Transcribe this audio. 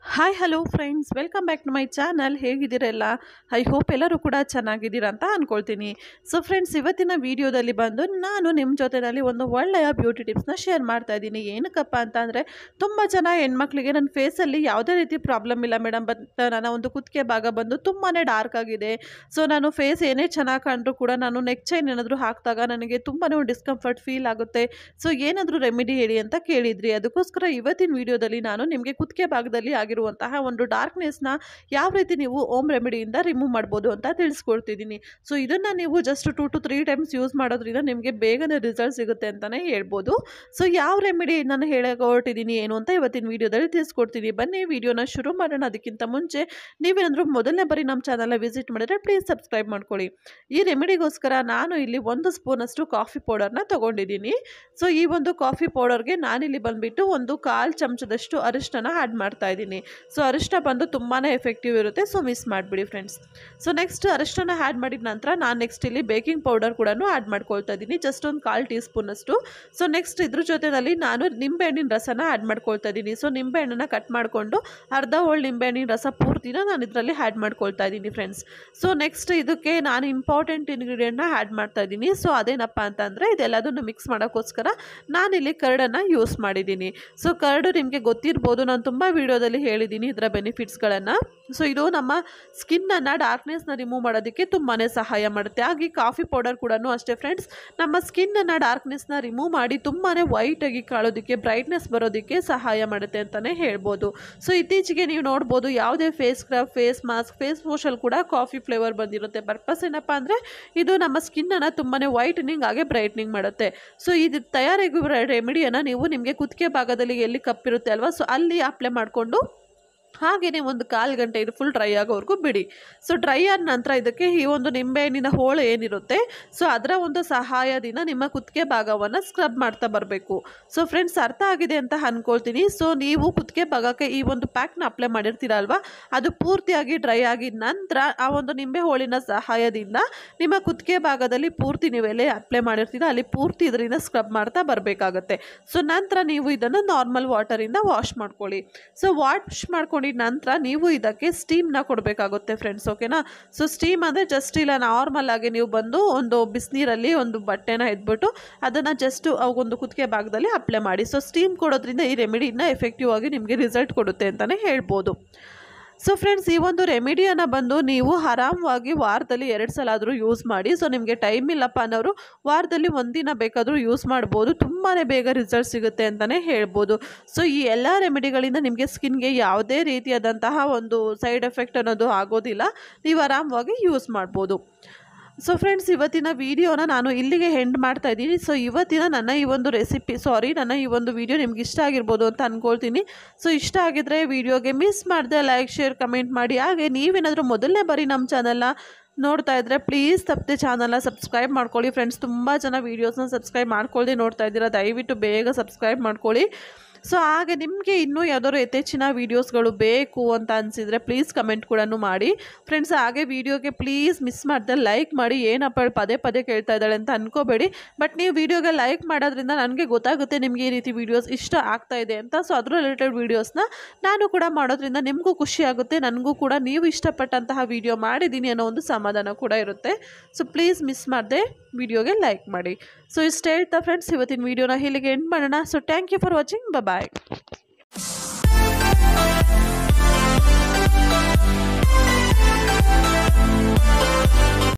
hi hello friends welcome back to my channel ಹೇಗಿದ್ದೀರೆಲ್ಲ I hope ಎಲ್ಲರೂ ಕೂಡ ಚೆನ್ನಾಗಿದ್ದೀರಾ ಅಂತ ಅಂದ್ಕೊಳ್ತೀನಿ ಸೊ ಫ್ರೆಂಡ್ಸ್ ಇವತ್ತಿನ ವಿಡಿಯೋದಲ್ಲಿ ಬಂದು ನಾನು ನಿಮ್ಮ ಜೊತೆಯಲ್ಲಿ ಒಂದು ಒಳ್ಳೆಯ ಬ್ಯೂಟಿ ಟಿಪ್ಸ್ನ ಶೇರ್ ಮಾಡ್ತಾ ಇದ್ದೀನಿ ಏನಕ್ಕಪ್ಪ ಅಂತ ಅಂದರೆ ತುಂಬ ಜನ ಹೆಣ್ಮಕ್ಳಿಗೆ ನನ್ನ ಫೇಸಲ್ಲಿ ಯಾವುದೇ ರೀತಿ ಪ್ರಾಬ್ಲಮ್ ಇಲ್ಲ ಮೇಡಮ್ ಬಟ್ ನನ್ನ ಒಂದು ಕುತ್ತಿಗೆ ಭಾಗ ಬಂದು ತುಂಬಾ ಡಾರ್ಕ್ ಆಗಿದೆ ಸೊ ನಾನು ಫೇಸ್ ಏನೇ ಚೆನ್ನಾಗಿ ಕಂಡ್ರೂ ಕೂಡ ನಾನು ನೆಕ್ ಚೈನ್ ಏನಾದರೂ ಹಾಕಿದಾಗ ನನಗೆ ತುಂಬಾ ಡಿಸ್ಕಂಫರ್ಟ್ ಫೀಲ್ ಆಗುತ್ತೆ ಸೊ ಏನಾದರೂ ರೆಮಿಡಿ ಹೇಳಿ ಅಂತ ಕೇಳಿದ್ರಿ ಅದಕ್ಕೋಸ್ಕರ ಇವತ್ತಿನ ವಿಡಿಯೋದಲ್ಲಿ ನಾನು ನಿಮಗೆ ಕುತ್ತಿಗೆ ಭಾಗದಲ್ಲಿ ಆಗಿರುವಂತಹ ಒಂದು ಡಾರ್ಕ್ನೆಸ್ನ ಯಾವ ರೀತಿ ನೀವು ಓಮ್ ರೆಮಿಡಿಯಿಂದ ರಿಮೂವ್ ಮಾಡ್ಬೋದು ಅಂತ ತಿಳಿಸ್ಕೊಡ್ತಿದ್ದೀನಿ ಸೊ ಇದನ್ನು ನೀವು just two to three times use ಮಾಡೋದ್ರಿಂದ ನಿಮಗೆ ಬೇಗನೆ ರಿಸಲ್ಟ್ ಸಿಗುತ್ತೆ ಅಂತಲೇ ಹೇಳ್ಬೋದು ಸೊ ಯಾವ ರೆಮಿಡಿ ನಾನು ಹೇಳಕ್ಕೆ ಹೊರಟಿದ್ದೀನಿ ಏನು ಅಂತ ಇವತ್ತಿನ ವಿಡಿಯೋದಲ್ಲಿ ತಿಳಿಸ್ಕೊಡ್ತೀನಿ ಬನ್ನಿ ವಿಡಿಯೋನ ಶುರು ಮಾಡೋಣ ಅದಕ್ಕಿಂತ ಮುಂಚೆ ನೀವೇನಾದರೂ ಮೊದಲನೇ ಬಾರಿ ನಮ್ಮ ಚಾನಲ್ನ ವಿಸಿಟ್ ಮಾಡಿದ್ರೆ ಪ್ಲೀಸ್ ಸಬ್ಸ್ಕ್ರೈಬ್ ಮಾಡ್ಕೊಳ್ಳಿ ಈ ರೆಮಿಡಿಗೋಸ್ಕರ ನಾನು ಇಲ್ಲಿ ಒಂದು ಸ್ಪೂನಷ್ಟು ಕಾಫಿ ಪೌಡರ್ನ ತೊಗೊಂಡಿದ್ದೀನಿ ಸೊ ಈ ಒಂದು ಕಾಫಿ ಪೌಡರ್ಗೆ ನಾನಿಲ್ಲಿ ಬಂದುಬಿಟ್ಟು ಒಂದು ಕಾಲು ಚಮಚದಷ್ಟು ಅರಿಶಿನ ಆ್ಯಡ್ ಮಾಡ್ತಾ ಇದ್ದೀನಿ ಸೊ ಅರಿಶಿನ ಬಂದು ತುಂಬಾ ಎಫೆಕ್ಟಿವ್ ಇರುತ್ತೆ ಸೊ ಮಿಸ್ ಮಾಡಿಬಿಡಿ ಫ್ರೆಂಡ್ಸ್ ಸೊ ನೆಕ್ಸ್ಟ್ ಅರಿಶಿನ ಆ್ಯಡ್ ಮಾಡಿದ ನಂತರ ನಾನು ನೆಕ್ಸ್ಟ್ ಇಲ್ಲಿ ಬೇಕಿಂಗ್ ಪೌಡರ್ ಕೂಡ ಆ್ಯಡ್ ಮಾಡ್ಕೊಳ್ತಾ ಇದ್ದೀನಿ ಜಸ್ಟ್ ಒಂದು ಕಾಲು ಟೀ ಸ್ಪೂನಷ್ಟು ಸೊ ನೆಕ್ಸ್ಟ್ ಇದ್ರ ಜೊತೆಯಲ್ಲಿ ನಾನು ನಿಂಬೆಹಣ್ಣಿನ ರಸನ ಆ್ಯಡ್ ಮಾಡ್ಕೊಳ್ತಾ ಇದ್ದೀನಿ ಸೊ ನಿಂಬೆಹಣ್ಣನ್ನು ಕಟ್ ಮಾಡಿಕೊಂಡು ಅರ್ಧ ಹೋಳು ನಿಂಬೆಹಣ್ಣಿನ ರಸ ಪೂರ್ತಿನ ನಾನು ಇದರಲ್ಲಿ ಆ್ಯಡ್ ಮಾಡ್ಕೊಳ್ತಾ ಇದ್ದೀನಿ ಫ್ರೆಂಡ್ಸ್ ಸೊ ನೆಕ್ಸ್ಟ್ ಇದಕ್ಕೆ ನಾನು ಇಂಪಾರ್ಟೆಂಟ್ ಇಂಗ್ರೀಡಿಯೆಂಟ್ನ ಆ್ಯಡ್ ಮಾಡ್ತಾ ಇದ್ದೀನಿ ಸೊ ಅದೇನಪ್ಪ ಅಂತಂದರೆ ಇದೆಲ್ಲದನ್ನು ಮಿಕ್ಸ್ ಮಾಡೋಕ್ಕೋಸ್ಕರ ನಾನಿಲ್ಲಿ ಕರ್ಡನ್ನು ಯೂಸ್ ಮಾಡಿದ್ದೀನಿ ಸೊ ಕರ್ಡು ನಿಮಗೆ ಗೊತ್ತಿರ್ಬೋದು ನಾನು ತುಂಬ ವೀಡಿಯೋದಲ್ಲಿ ಹೇಳಿದ್ದೀನಿ ಇದರ ಬೆನಿಫಿಟ್ಸ್ಗಳನ್ನು ಸೊ ಇದು ನಮ್ಮ ಸ್ಕಿನ್ನನ್ನು ಡಾರ್ಕ್ನೆಸ್ನ ರಿಮೂವ್ ಮಾಡೋದಕ್ಕೆ ತುಂಬಾ ಸಹಾಯ ಮಾಡುತ್ತೆ ಹಾಗೆ ಕಾಫಿ ಪೌಡರ್ ಕೂಡ ಅಷ್ಟೇ ಫ್ರೆಂಡ್ಸ್ ನಮ್ಮ ಸ್ಕಿನ್ನನ್ನು ಡಾರ್ಕ್ನೆಸ್ನ ರಿಮೂವ್ ಮಾಡಿ ತುಂಬಾ ವೈಟಾಗಿ ಕಾಳೋದಕ್ಕೆ ಬ್ರೈಟ್ನೆಸ್ ಬರೋದಕ್ಕೆ ಸಹಾಯ ಮಾಡುತ್ತೆ ಅಂತಲೇ ಹೇಳ್ಬೋದು ಸೊ ಇತ್ತೀಚೆಗೆ ನೀವು ನೋಡ್ಬೋದು ಯಾವುದೇ face scrub face mask face ವಾಶಲ್ಲಿ ಕೂಡ ಕಾಫಿ ಫ್ಲೇವರ್ ಬಂದಿರುತ್ತೆ ಪರ್ಪಸ್ ಏನಪ್ಪ ಅಂದರೆ ಇದು ನಮ್ಮ ಸ್ಕಿನ್ನನ್ನು ತುಂಬಾ ವೈಟನಿಂಗ್ ಹಾಗೆ ಬ್ರೈಟ್ನಿಂಗ್ ಮಾಡುತ್ತೆ ಸೊ ಇದು ತಯಾರಿಗೂ ರೆಮಿಡಿಯನ್ನು ನೀವು ನಿಮಗೆ ಕುತ್ತಿಗೆ ಭಾಗದಲ್ಲಿ ಎಲ್ಲಿ ಕಪ್ಪಿರುತ್ತೆ ಅಲ್ವಾ ಸೊ ಅಲ್ಲಿ ಅಪ್ಲೈ ಮಾಡಿಕೊಂಡು ಹಾಗೆಯೇ ಒಂದು ಕಾಲು ಗಂಟೆ ಇದು ಫುಲ್ ಡ್ರೈ ಆಗೋವರೆಗೂ ಬಿಡಿ ಸೊ ಡ್ರೈ ಆದ ನಂತರ ಇದಕ್ಕೆ ಈ ಒಂದು ನಿಂಬೆಹಣ್ಣಿನ ಹೋಳು ಏನಿರುತ್ತೆ ಸೊ ಅದರ ಒಂದು ಸಹಾಯದಿಂದ ನಿಮ್ಮ ಕುತ್ತಿಗೆ ಭಾಗವನ್ನು ಸ್ಕ್ರಬ್ ಮಾಡ್ತಾ ಬರಬೇಕು ಸೊ ಫ್ರೆಂಡ್ಸ್ ಅರ್ಥ ಆಗಿದೆ ಅಂತ ಅಂದ್ಕೊಳ್ತೀನಿ ಸೊ ನೀವು ಕುತ್ತಿಗೆ ಭಾಗಕ್ಕೆ ಈ ಒಂದು ಪ್ಯಾಕ್ನ ಅಪ್ಲೈ ಮಾಡಿರ್ತೀರಲ್ವ ಅದು ಪೂರ್ತಿಯಾಗಿ ಡ್ರೈ ಆಗಿದ ನಂತರ ಆ ಒಂದು ನಿಂಬೆ ಹೋಳಿನ ಸಹಾಯದಿಂದ ನಿಮ್ಮ ಕುತ್ತಿಗೆ ಭಾಗದಲ್ಲಿ ಪೂರ್ತಿ ನೀವೆಲ್ಲೇ ಅಪ್ಲೈ ಮಾಡಿರ್ತೀರ ಅಲ್ಲಿ ಪೂರ್ತಿ ಇದರಿಂದ ಸ್ಕ್ರಬ್ ಮಾಡ್ತಾ ಬರಬೇಕಾಗತ್ತೆ ಸೊ ನಂತರ ನೀವು ಇದನ್ನು ನಾರ್ಮಲ್ ವಾಟರಿಂದ ವಾಶ್ ಮಾಡ್ಕೊಳ್ಳಿ ಸೊ ವಾಶ್ ಮಾಡ್ಕೊಂಡಿದ ನಂತರ ನೀವು ಇದಕ್ಕೆ ಸ್ಟೀಮ್ನ ಕೊಡಬೇಕಾಗುತ್ತೆ ಫ್ರೆಂಡ್ಸ್ ಓಕೆನಾ ಸೊ ಸ್ಟೀಮ್ ಅಂದರೆ ಜಸ್ಟ್ ಇಲ್ಲ ನಾರ್ಮಲ್ ಆಗಿ ನೀವು ಬಂದು ಒಂದು ಬಿಸಿನೀರಲ್ಲಿ ಒಂದು ಬಟ್ಟೆನ ಎದ್ಬಿಟ್ಟು ಅದನ್ನು ಜಸ್ಟ್ ಒಂದು ಕುತ್ತಿಗೆ ಭಾಗದಲ್ಲಿ ಅಪ್ಲೈ ಮಾಡಿ ಸೊ ಸ್ಟೀಮ್ ಕೊಡೋದ್ರಿಂದ ಈ ರೆಮಿಡಿನ ಎಫೆಕ್ಟಿವ್ ಆಗಿ ನಿಮಗೆ ರಿಸಲ್ಟ್ ಕೊಡುತ್ತೆ ಅಂತಲೇ ಹೇಳ್ಬೋದು ಸೊ ಫ್ರೆಂಡ್ಸ್ ಈ ಒಂದು ರೆಮಿಡಿಯನ್ನು ಬಂದು ನೀವು ಆರಾಮವಾಗಿ ವಾರದಲ್ಲಿ ಎರಡು ಸಲ ಆದರೂ ಯೂಸ್ ಮಾಡಿ ಸೊ ನಿಮಗೆ ಟೈಮ್ ಇಲ್ಲಪ್ಪ ಅನ್ನೋರು ವಾರದಲ್ಲಿ ಒಂದಿನ ಬೇಕಾದರೂ ಯೂಸ್ ಮಾಡ್ಬೋದು ತುಂಬಾ ಬೇಗ ರಿಸಲ್ಟ್ ಸಿಗುತ್ತೆ ಅಂತಲೇ ಹೇಳ್ಬೋದು ಸೊ ಈ ಎಲ್ಲ ರೆಮಿಡಿಗಳಿಂದ ನಿಮಗೆ ಸ್ಕಿನ್ಗೆ ಯಾವುದೇ ರೀತಿಯಾದಂತಹ ಒಂದು ಸೈಡ್ ಎಫೆಕ್ಟ್ ಅನ್ನೋದು ಆಗೋದಿಲ್ಲ ನೀವು ಆರಾಮವಾಗಿ ಯೂಸ್ ಮಾಡ್ಬೋದು ಸೊ ಫ್ರೆಂಡ್ಸ್ ಇವತ್ತಿನ ವಿಡಿಯೋನ ನಾನು ಇಲ್ಲಿಗೆ ಹೆಂಡ್ ಮಾಡ್ತಾ ಇದ್ದೀನಿ ಸೊ ಇವತ್ತಿನ ನನ್ನ ಈ ಒಂದು ರೆಸಿಪಿ ಸಾರಿ ನನ್ನ ಈ ಒಂದು ವಿಡಿಯೋ ನಿಮ್ಗೆ ಇಷ್ಟ ಆಗಿರ್ಬೋದು ಅಂತ ಅಂದ್ಕೊಳ್ತೀನಿ ಸೊ ಇಷ್ಟ ಆಗಿದ್ರೆ ವಿಡಿಯೋಗೆ ಮಿಸ್ ಮಾಡಿದೆ ಲೈಕ್ ಶೇರ್ ಕಮೆಂಟ್ ಮಾಡಿ ಹಾಗೆ ನೀವೇನಾದರೂ ಮೊದಲನೇ ಬಾರಿ ನಮ್ಮ ಚಾನಲ್ನ ನೋಡ್ತಾ ಇದ್ದರೆ ಪ್ಲೀಸ್ ತಪ್ಪದೆ ಚಾನಲ್ನ ಸಬ್ಸ್ಕ್ರೈಬ್ ಮಾಡ್ಕೊಳ್ಳಿ ಫ್ರೆಂಡ್ಸ್ ತುಂಬ ಜನ ವೀಡಿಯೋಸ್ನ ಸಬ್ಸ್ಕ್ರೈಬ್ ಮಾಡ್ಕೊಳ್ಳದೆ ನೋಡ್ತಾ ಇದ್ದೀರಾ ದಯವಿಟ್ಟು ಬೇಗ ಸಬ್ಸ್ಕ್ರೈಬ್ ಮಾಡ್ಕೊಳ್ಳಿ ಸೊ ಹಾಗೆ ನಿಮಗೆ ಇನ್ನೂ ಯಾವ್ದಾದ್ರು ಯಥೇಚ್ಛಿನ ವೀಡಿಯೋಸ್ಗಳು ಬೇಕು ಅಂತ ಅನಿಸಿದರೆ ಪ್ಲೀಸ್ ಕಮೆಂಟ್ ಕೂಡ ಮಾಡಿ ಫ್ರೆಂಡ್ಸ್ ಹಾಗೆ ವೀಡಿಯೋಗೆ ಪ್ಲೀಸ್ ಮಿಸ್ ಮಾಡ್ದೆ ಲೈಕ್ ಮಾಡಿ ಏನಪ್ಪ ಇವ್ಳು ಪದೇ ಪದೇ ಕೇಳ್ತಾ ಇದ್ದಾಳೆ ಅಂತ ಅನ್ಕೋಬೇಡಿ ಬಟ್ ನೀವು ವೀಡಿಯೋಗೆ ಲೈಕ್ ಮಾಡೋದ್ರಿಂದ ನನಗೆ ಗೊತ್ತಾಗುತ್ತೆ ನಿಮಗೆ ಈ ರೀತಿ ವೀಡಿಯೋಸ್ ಇಷ್ಟ ಆಗ್ತಾ ಇದೆ ಅಂತ ಸೊ ಅದ್ರ ರಿಲೇಟೆಡ್ ವೀಡಿಯೋಸ್ನ ನಾನು ಕೂಡ ಮಾಡೋದ್ರಿಂದ ನಿಮಗೂ ಖುಷಿ ಆಗುತ್ತೆ ನನಗೂ ಕೂಡ ನೀವು ಇಷ್ಟಪಟ್ಟಂತಹ ವೀಡಿಯೋ ಮಾಡಿದ್ದೀನಿ ಅನ್ನೋ ಒಂದು ಸಮಾಧಾನ ಕೂಡ ಇರುತ್ತೆ ಸೊ ಪ್ಲೀಸ್ ಮಿಸ್ ಮಾಡದೆ ವಿಡಿಯೋಗೆ ಲೈಕ್ ಮಾಡಿ ಸೊ ಇಷ್ಟು ಹೇಳ್ತಾ ಫ್ರೆಂಡ್ಸ್ ಇವತ್ತಿನ ವೀಡಿಯೋನ ಇಲ್ಲಿಗೆ ಎಂಡ್ ಮಾಡೋಣ so thank you for watching bye